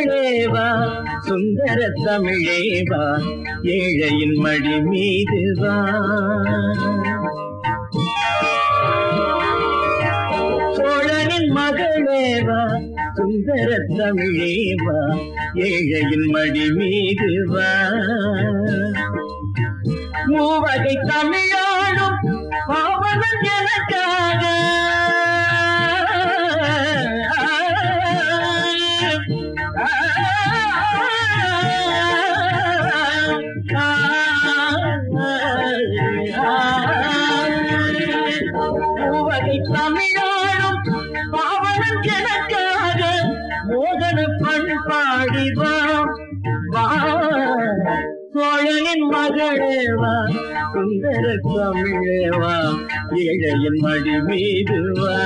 மகளேவா சுந்தர தமிழேவா ஏழையின் மடி மீது வா சோழனின் மகளேவா சுந்தர தமிழேவா ஏழையின் மடி மீது வா மூவகை தமிழாடும் பாவனன் எனக்காக மூவகை தமிழாடும் பாவனன் எனக்காக மோகன பண்பாடி வா வா சோழனின் மகளேவா சுந்தர தமிழேவா ஏழையின் மடி மீது வா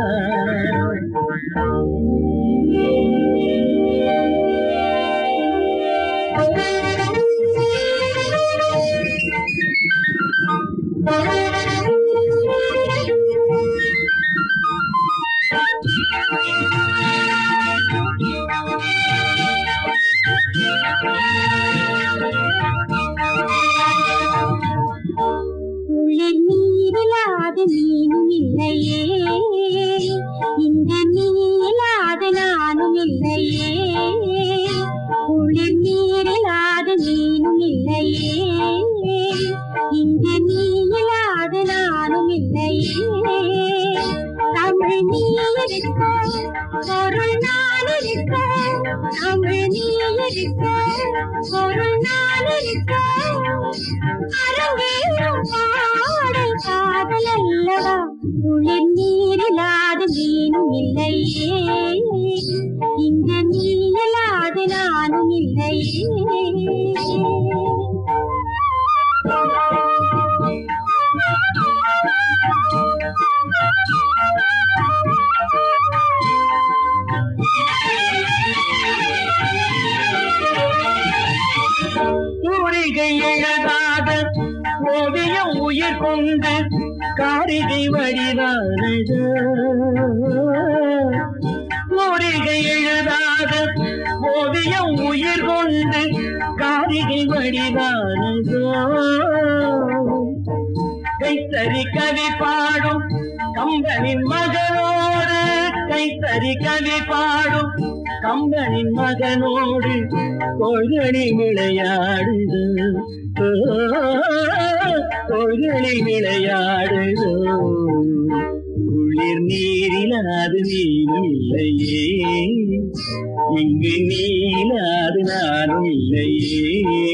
குளிர் நீரிலாத மீனும் இல்லையே இந்த நீலாத நானும் இல்லையே குளிர் நீரிலாத மீனும் இல்லையே இந்த நீலாத நானும் இல்லையே தமிழ் நீ இருக்க ஒரு நாள் இருக்க தமிழ் நீ இருக்க ஒரு நாள் இருக்க அரங்கேறும் பாடல் காதல் அல்லவா குளிர் நீரிலாத மீனும் இல்லையே இங்க நீலாத நானும் இல்லையே தூரிகை எழுதாத ஓவியம் உயிர் கொண்டு காரிகை வடிவானது தூரிகை எழுதாத ஓவியம் உயிர் கொண்டு காரிகை வடிவானதோ கைத்தறி கவி பாடும் கம்பனின் மகனோடு கைத்தறி கவி பாடும் கம்பனின் மகனோடு கொள்களில் விளையாடுது ஓ, கொள்களில் விளையாடுது குளிர் நீரிலாது நீரும் இல்லையே இங்கு நீலாது நானும் இல்லையே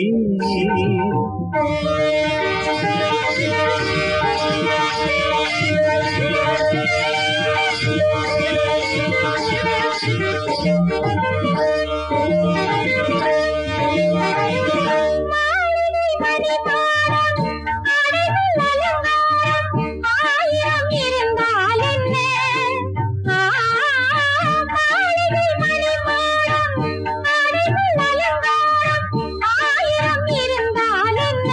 ஆயிரம் இருந்தால் என்ன ஆ, மாளிகை மணிமாடம், அறைகள் அலங்காரம், ஆயிரம் இருந்தால் என்ன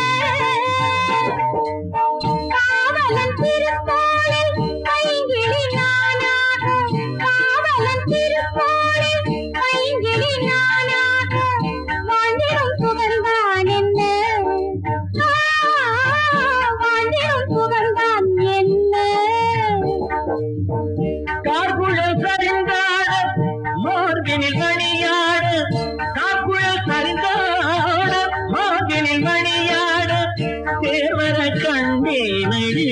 காவலன் திருக்கோளில் பைங்கிளி நானாக காவலன் திருக்கோளில் பைங்கிளி நானாக வாழ்ந்திடும் சுகந்தான் என்ன ஆ, வாழ்ந்திடும் சுகந்தான் என்ன கார்குழல் சரிந்தாட மார்பினில் மணியாட கார்குழல் சரிந்தாட மார்பினில் மணியாட தேர்வர கண்டேனடி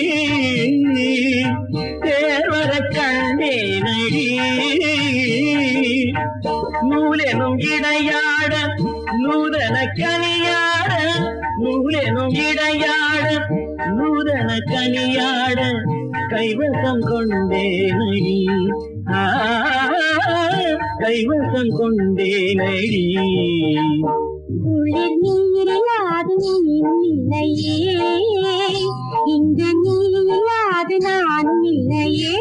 தேர்வர கண்டேனடி நூலெனும் இடையாட நூதன கனியாட நூலெனும் இடையாட நூதன கனியாட கைவசம் கொண்டேனடி ஆ, கைவசம் கொண்டேனடி குளிர் நீரிலாது நீயும் இல்லையே இங்கு நீலாது நானும் இல்லையே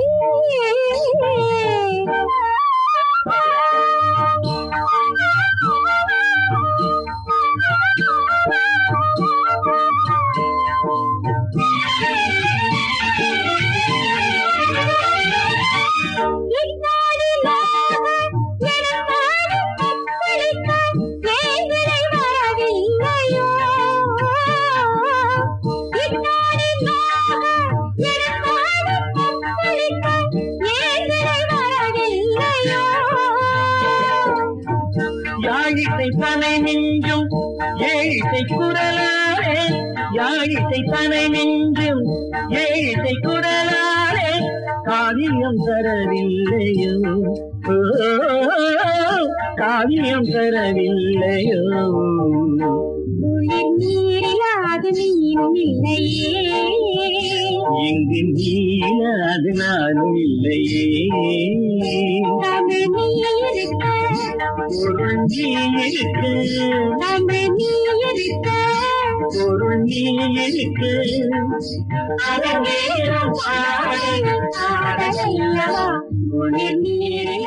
இந்நாளிலாக எனக்கான யாழிசை பனை மிஞ்சும் ஏழிசை குரலாரே யாழிசை பனை மிஞ்சும் ஏழிசை குரலாரே காவியம் தரவில்லையோ ஓ, காவியம் தரவில்லையோ உயிர் நீரிலாது நீரும் இல்லையே இங்கு நீலாது நானும் இல்லையே தமிழ் நீ இருக்க பொருள் நீ இருக்கு தமிழ் நீ இருக்க பொருள் நீ இருக்கு அதன் நேரம் பாடல் பாடலையவா உயிர் நீரில்